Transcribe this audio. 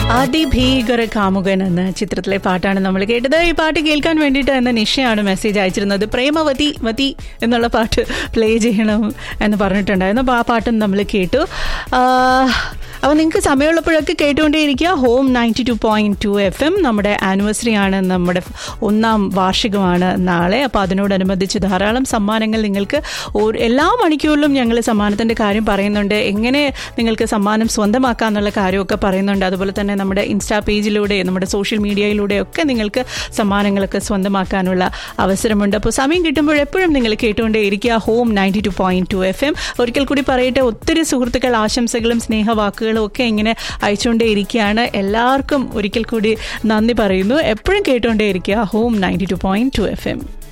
അതിഭീകര കാമുകൻ എന്ന ചിത്രത്തിലെ പാട്ടാണ് നമ്മൾ കേട്ടത് ഈ പാട്ട് കേൾക്കാൻ വേണ്ടിയിട്ട് എന്ന നിഷയാണ് മെസ്സേജ് അയച്ചിരുന്നത് പ്രേമവതി മതി എന്നുള്ള പാട്ട് പ്ലേ ചെയ്യണം എന്ന് പറഞ്ഞിട്ടുണ്ടായിരുന്നു അപ്പോൾ ആ പാട്ടും നമ്മൾ കേട്ടു അപ്പോൾ നിങ്ങൾക്ക് സമയമുള്ളപ്പോഴൊക്കെ കേട്ടുകൊണ്ടേയിരിക്കുക home ninety two point two F M നമ്മുടെ ആനിവേഴ്സറി ആണ് നമ്മുടെ ഒന്നാം വാർഷികമാണ് നാളെ അപ്പോൾ അതിനോടനുബന്ധിച്ച് ധാരാളം സമ്മാനങ്ങൾ നിങ്ങൾക്ക് ഓ- എല്ലാ മണിക്കൂറിലും ഞങ്ങൾ സമ്മാനത്തിൻ്റെ കാര്യം പറയുന്നുണ്ട് എങ്ങനെ നിങ്ങൾക്ക് സമ്മാനം സ്വന്തമാക്കാന്നുള്ള കാര്യമൊക്കെ പറയുന്നുണ്ട് അതുപോലെ തന്നെ നമ്മുടെ ഇൻസ്റ്റാ പേജിലൂടെ നമ്മുടെ സോഷ്യൽ മീഡിയയിലൂടെ ഒക്കെ നിങ്ങൾക്ക് സമ്മാനങ്ങളൊക്കെ സ്വന്തമാക്കാനുള്ള അവസരമുണ്ട് അപ്പോൾ സമയം കിട്ടുമ്പോൾ എപ്പോഴും നിങ്ങൾ കേട്ടുകൊണ്ടേ ഇരിക്കുക home ninety two point two F M ഒരിക്കൽ കൂടി പറയട്ടെ ഒത്തിരി സുഹൃത്തുക്കൾ ആശംസകളും സ്നേഹവാക്കുകളും ഒക്കെ ഇങ്ങനെ അയച്ചുകൊണ്ടേ ഇരിക്കുകയാണ് എല്ലാവർക്കും ഒരിക്കൽ കൂടി നന്ദി പറയുന്നു എപ്പോഴും കേട്ടുകൊണ്ടേ ഇരിക്കുക home ninety two point two F M